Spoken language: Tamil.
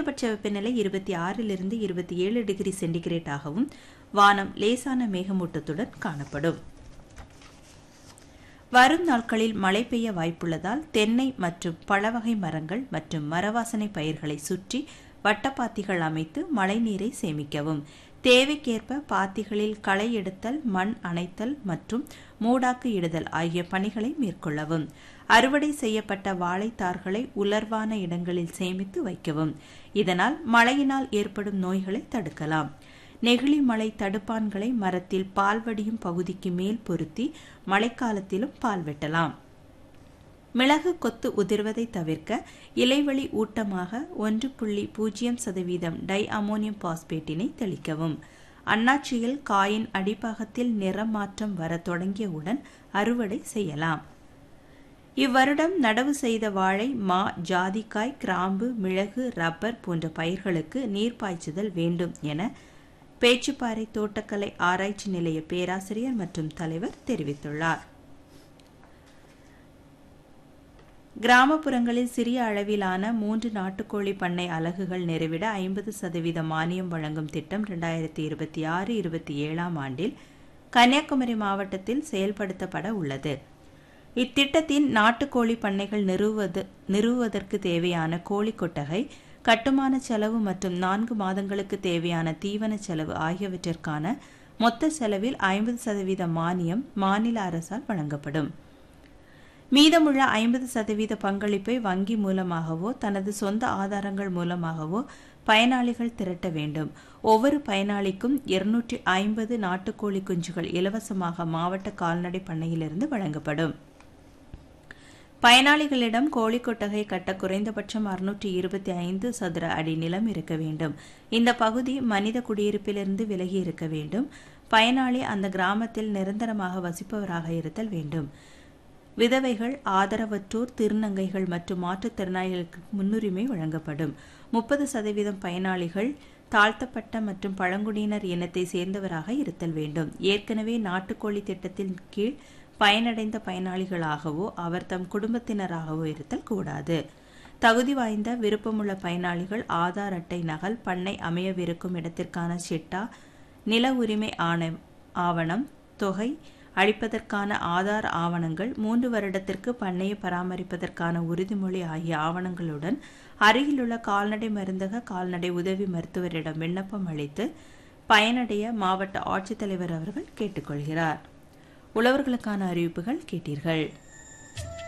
அதிகபட்ச வெப்பநிலை இருபத்தி ஆறிலிருந்து இருபத்தி ஏழு டிகிரி சென்டிகிரேட் ஆகவும் வானம் லேசான மேகமூட்டத்துடன் காணப்படும் வரும் நாட்களில் மழை பெய்ய வாய்ப்புள்ளதால் தென்னை மற்றும் பழவகை மரங்கள் மற்றும் மரவாசனை பயிர்களை சுற்றி வட்டப்பாத்திகள் அமைத்து மழைநீரை சேமிக்கவும் தேவைக்கேற்ப பாத்திகளில் களை எடுத்தல் மண் அணைத்தல் மற்றும் மூடாக்கு இடுதல் ஆகிய பணிகளை மேற்கொள்ளவும் அறுவடை செய்யப்பட்ட வாழைத்தார்களை உலர்வான இடங்களில் சேமித்து வைக்கவும் இதனால் மழையினால் ஏற்படும் நோய்களை தடுக்கலாம் நெகிழி மலை தடுப்பான்களை மரத்தில் பால் வடியும் பகுதிக்கு மேல் பொருத்தி மழைக்காலத்திலும் பால் வெட்டலாம் மிளகு கொத்து உதிர்வதை தவிர்க்க இலைவழி ஊட்டமாக ஒன்று புள்ளி பூஜ்ஜியம் சதவீதம் டை அமோனியம் பாஸ்பேட்டினை தெளிக்கவும் அண்ணாச்சியில் காயின் அடிப்பாகத்தில் நிறம் மாற்றம் வர தொடங்கியவுடன் அறுவடை செய்யலாம் இவ்வருடம் நடவு செய்த வாழை மா ஜாதிக்காய் கிராம்பு மிளகு ரப்பர் போன்ற பயிர்களுக்கு நீர் பாய்ச்சுதல் வேண்டும் என பேச்சுப்பாறை தோட்டக்கலை ஆராய்ச்சி நிலைய பேராசிரியர் மற்றும் தலைவர் தெரிவித்துள்ளார் கிராமப்புறங்களில் சிறிய அளவிலான மூன்று நாட்டுக்கோழி பண்ணை அலகுகள் நிறைவிட ஐம்பது சதவீத மானியம் வழங்கும் திட்டம் இரண்டாயிரத்தி இருபத்தி ஆறு இருபத்தி ஏழாம் ஆண்டில் கன்னியாகுமரி மாவட்டத்தில் செயல்படுத்தப்பட உள்ளது இத்திட்டத்தின் நாட்டுக்கோழி பண்ணைகள் நிறுவுவது நிறுவுவதற்கு தேவையான கோழி கொட்டகை கட்டுமான செலவு மற்றும் நான்கு மாதங்களுக்கு தேவையான தீவன செலவு ஆகியவற்றிற்கான மொத்த செலவில் ஐம்பது சதவீத மானியம் மாநில அரசால் வழங்கப்படும் மீதமுள்ள ஐம்பது சதவீத பங்களிப்பை வங்கி மூலமாகவோ தனது சொந்த ஆதாரங்கள் மூலமாகவோ பயனாளிகள் திரட்ட வேண்டும் ஒவ்வொரு பயனாளிக்கும் இருநூற்றி ஐம்பது நாட்டுக்கோழி குஞ்சுகள் இலவசமாக மாவட்ட கால்நடை பண்ணையிலிருந்து வழங்கப்படும் பயனாளிகளிடம் கோழி கொட்டகை கட்ட குறைந்தபட்சம் அறுநூற்றி இருபத்தி ஐந்து சதுர அடி நிலம் இருக்க வேண்டும் இந்த பகுதி மனித குடியிருப்பிலிருந்து விலகி இருக்க வேண்டும் பயனாளி அந்த கிராமத்தில் நிரந்தரமாக வசிப்பவராக இருத்தல் வேண்டும் விதவைகள் ஆதரவற்றோர் திருநங்கைகள் மற்றும் மாற்றுத்திறனாளிகளுக்கு முன்னுரிமை வழங்கப்படும் முப்பது சதவீதம் பயனாளிகள் தாழ்த்தப்பட்ட மற்றும் பழங்குடியினர் இனத்தை சேர்ந்தவராக இருத்தல் வேண்டும் ஏற்கனவே நாட்டுக்கோழி திட்டத்தின் கீழ் பயனடைந்த பயனாளிகளாகவோ அவர் தம் குடும்பத்தினராகவோ இருத்தல் கூடாது தகுதி வாய்ந்த விருப்பமுள்ள பயனாளிகள் ஆதார் அட்டை நகல் பண்ணை அமையவிருக்கும் இடத்திற்கான சிட்டா நில உரிமை ஆண ஆவணம் தொகை அளிப்பதற்கான ஆதார் ஆவணங்கள் மூன்று வருடத்திற்கு பண்ணையை பராமரிப்பதற்கான உறுதிமொழி ஆகிய ஆவணங்களுடன் அருகிலுள்ள கால்நடை மருந்தக கால்நடை உதவி மருத்துவரிடம் விண்ணப்பம் அளித்து பயனடைய மாவட்ட ஆட்சித்தலைவர் அவர்கள் கேட்டுக்கொள்கிறார் உழவர்களுக்கான அறிவிப்புகள் கேட்டீர்கள்